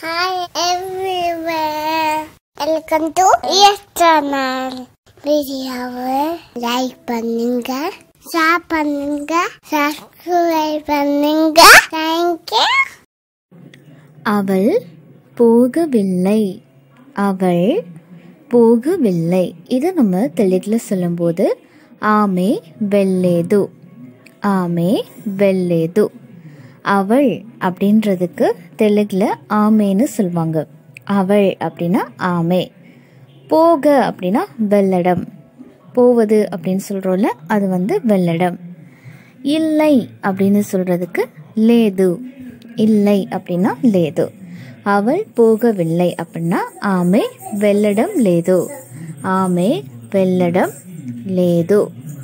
Hi everywhere. Welcome to Yes Channel. வீடியோவை like பண்ணுங்க share பண்ணுங்க சப்ஸ்கிரைப் பண்ணுங்க தேங்க்யூ அவள் போகவில்லை அவள் போகவில்லை இதை நம்ம தெலுங்கில் சொல்லும்போது ஆமே வெல்லேது ஆமே வெல்லேது அவள் அப்படின்றதுக்கு தெலுங்கில் ஆமேன்னு சொல்லுவாங்க அவள் அப்படின்னா ஆமே போக அப்படின்னா வெள்ளடம் போவது அப்படின்னு சொல்கிறோம்ல அது வந்து வெள்ளடம் இல்லை அப்படின்னு சொல்கிறதுக்கு லேது இல்லை அப்படின்னா லேது அவள் போகவில்லை அப்படின்னா ஆமே வெள்ளடம் லேது ஆமே வெள்ளடம் லேது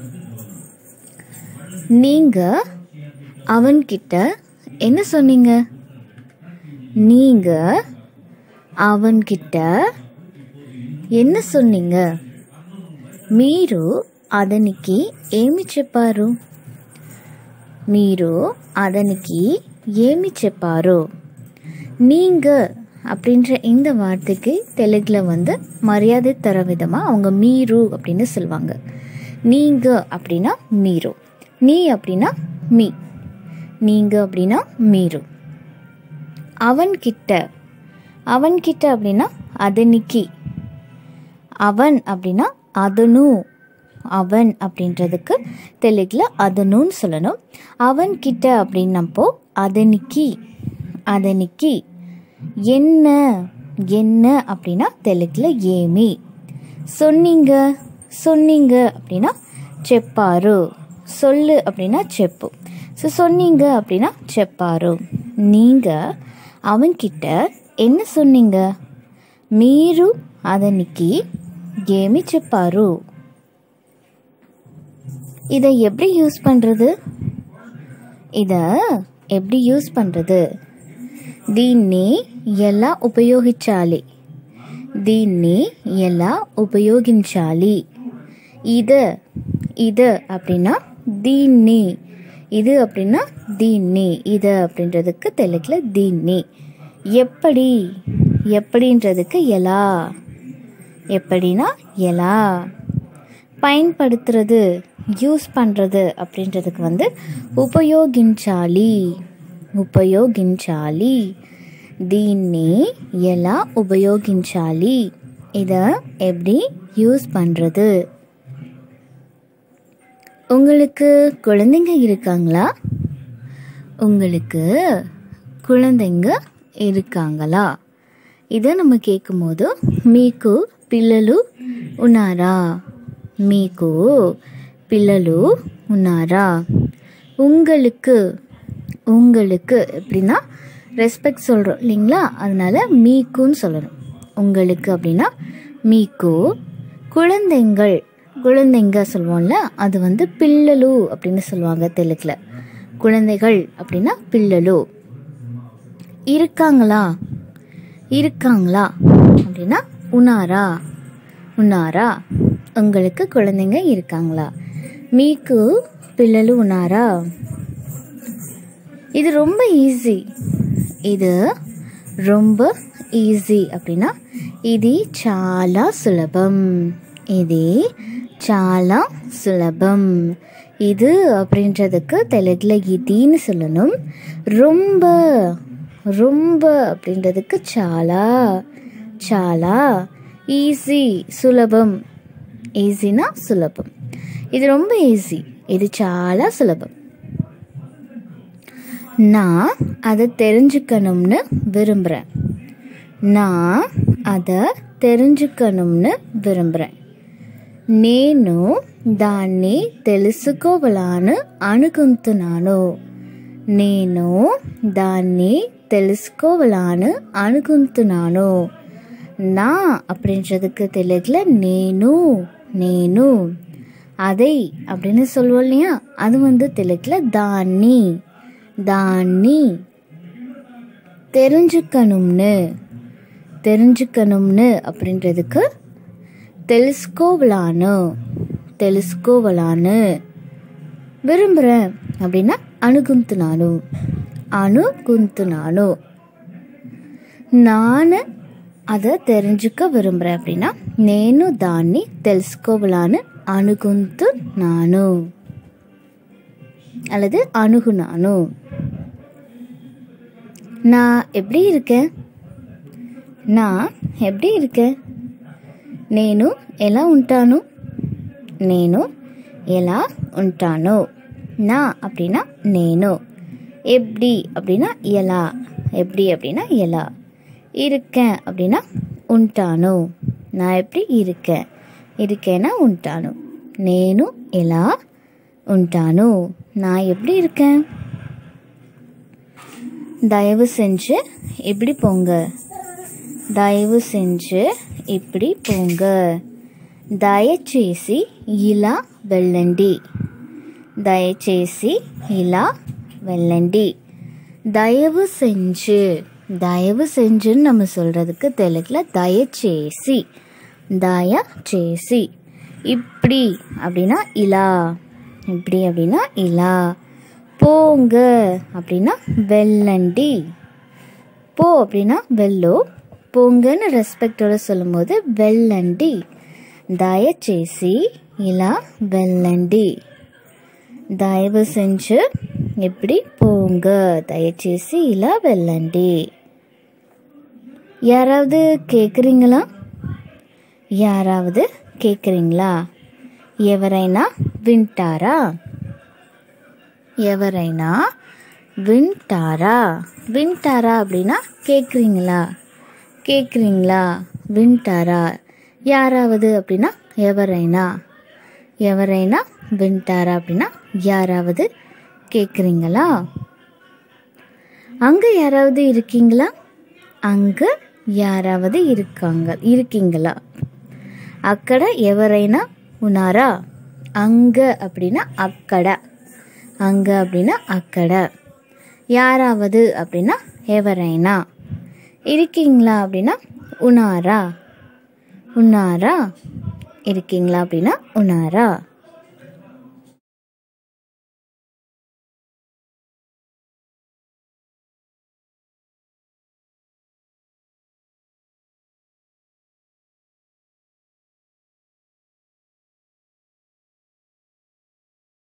நீங்கள் அவன்கிட்ட என்ன சொன்னீங்க நீங்கள் அவன்கிட்ட என்ன சொன்னீங்க మీరు అతనికి ఏమి చెప్పారు మీరు అతనికి ఏమి చెప్పారు நீங்க அப்படின்ற இந்த வார்த்தைக்கு தெலுங்கில் வந்து மரியாதை தர விதமாக அவங்க மீரு அப்படின்னு சொல்லுவாங்க நீங்க அப்படின்னா மீரு நீ அப்படின்னா மீ நீங்க அப்படின்னா மீரு அவன்கிட்ட அவன்கிட்ட அப்படின்னா அதனிக்கு அவன் அப்படின்னா அதனு அவன் அப்படின்றதுக்கு தெலுங்கில் அதனுன்னு சொல்லணும் அவன் கிட்ட அப்படின்னப்போ அதனிக்கு அதனிக்கு என்ன என்ன அப்படின்னா தெலுங்கில் ஏமி சொன்னீங்க சொன்னீங்க அப்படின்னா చెప్పారు சொல்லு அப்படின்னா చెప్పు ஸோ சொன்னீங்க அப்படின்னா చెప్పారు நீங்கள் அவன்கிட்ட என்ன சொன்னீங்க మీరు అతనికి ఏమి చెప్పారు இதை எப்படி யூஸ் பண்ணுறது இதை எப்படி యూస్ பண்ணுறது దీన్ని ఎలా ఉపయోగించాలి దీన్ని ఎలా ఉపయోగించాలి இது இது அப்படின்னா దీన్ని இது அப்படின்னா దీన్ని இது அப்படின்றதுக்கு தெலுங்கில் దీన్ని எப்படி எப்படின்றதுக்கு எலா எப்படின்னா எலா பயன்படுத்துறது யூஸ் பண்ணுறது அப்படின்றதுக்கு வந்து ఉపయోగించాలి ఉపయోగించాలి దీన్ని ఎలా ఉపయోగించాలి இதை எப்படி யூஸ் பண்ணுறது உங்களுக்கு குழந்தைங்க இருக்காங்களா உங்களுக்கு குழந்தைங்க இருக்காங்களா இதை நம்ம கேட்கும்போது మీకు పిల్లలు ఉన్నారా మీకు పిల్లలు ఉన్నారా உங்களுக்கு உங்களுக்கு எப்படின்னா ரெஸ்பெக்ட் சொல்கிறோம் இல்லைங்களா அதனால மீக்குன்னு சொல்லணும் உங்களுக்கு அப்படின்னா மீக்கு குழந்தைங்கள் குழந்தைங்க சொல்லுவோம்ல அது வந்து பிள்ளலு அப்படின்னு சொல்லுவாங்க தெலுங்கில் குழந்தைகள் அப்படின்னா பிள்ளலு இருக்காங்களா இருக்காங்களா அப்படின்னா உனாரா உன்னாரா உங்களுக்கு குழந்தைங்க இருக்காங்களா மீக்கு పిల్లలు ఉన్నారా இது ரொம்ப ஈஸி இது ரொம்ப ఈజీ அப்படின்னா ఇది చాలా సులభం ఇది చాలా సులభం இது அப்படின்றதுக்கு தெலுங்கில் இதின்னு சொல்லணும் ரொம்ப ரொம்ப அப்படின்றதுக்கு చాలా చాలా ఈజీ సులభం ఈజీనా సులభం ఇది ரொம்ப ఈజీ ఇది చాలా సులభం நான் அதை தெரிஞ்சுக்கணும்னு விரும்புகிறேன் நான் அதை தெரிஞ்சுக்கணும்னு విరుంబుறேன் నేను దాన్ని తెలుసుకోవాలని అనుకుంటున్నాను నేను దాన్ని తెలుసుకోవాలని అనుకుంటున్నాను నా அப்படின்றதுக்கு தெலுங்குல నేను నేను அதை அப்படின்னு சொல்லுவோம் இல்லையா அது வந்து தெலுங்குல தானி தானி தெரிஞ்சுக்கணும்னு தெரிஞ்சுக்கணும்னு அப்படின்றதுக்கு తెలుసుకోవాలను తెలుసుకోవాలను విరుంబుறேன் அப்படின்னா అనుకుంటున్నాను అనుకుంటున్నాను நான் அதை தெரிஞ்சுக்க విరుంబురా அப்படின்னா నేను దాన్ని తెలుసుకోవాలని అనుకుంటున్నాను அல்லது அணுகுனானு நான் எப்படி இருக்கேன் நான் எப்படி இருக்கேன் నేను ఎలా ఉంటాను నేను ఎలా ఉంటాను నా அப்படின்னா నేను எப்படி அப்படின்னா ఎలా எப்படி அப்படின்னா ఎలా இருக்கேன் அப்படின்னா ఉంటాను நான் எப்படி இருக்கேன் இருக்கேன்னா ఉంటాను నేను ఎలా ఉంటాను நான் எப்படி இருக்கேன் தயவு செஞ்சு இப்படி போங்க దయవు సెంచు ఇప్పుడు పొంగ దయచేసి ఇలా వెళ్ళండి దయచేసి ఇలా వెళ్ళండి தயவு செஞ்சு தயவு செஞ்சுன்னு நம்ம சொல்கிறதுக்கு தெலுங்குல தயచేసి தயచేసి இப்படி அப்படின்னா இலா இப்படி அப்படின்னா இலா போங்க அப்படின்னா வெள்ளண்டி போ அப்படின்னா வெள்ளோ போங்கன்னு ரெஸ்பெக்டோட சொல்லும்போது వెళ్ళండి దయచేసి ఇలా వెళ్ళండి தயவு செஞ்சு இப்படி போங்க దయచేసి ఇలా వెళ్ళండి யாராவது கேட்குறீங்களா யாராவது கேட்குறீங்களா ఎవరైనా వింటారా ఎవరైనా వింటారా వింటారా அப்படின்னா கேட்குறீங்களா கேட்குறீங்களா వింటారా யாராவது அப்படின்னா ఎవరైనా ఎవరైనా వింటారా அப்படின்னா யாராவது கேட்குறீங்களா அங்கே யாராவது இருக்கீங்களா அங்கே யாராவது இருக்காங்க இருக்கீங்களா అక్కడ ఎవరైనా ఉన్నారా அங்க அப்படின்னா அக்கட அங்க அப்படின்னா அக்கட யாராவது அப்படின்னா ఎవరైనా இருக்கீங்களா அப்படின்னா உணாரா உணாரா இருக்கீங்களா அப்படின்னா உணாரா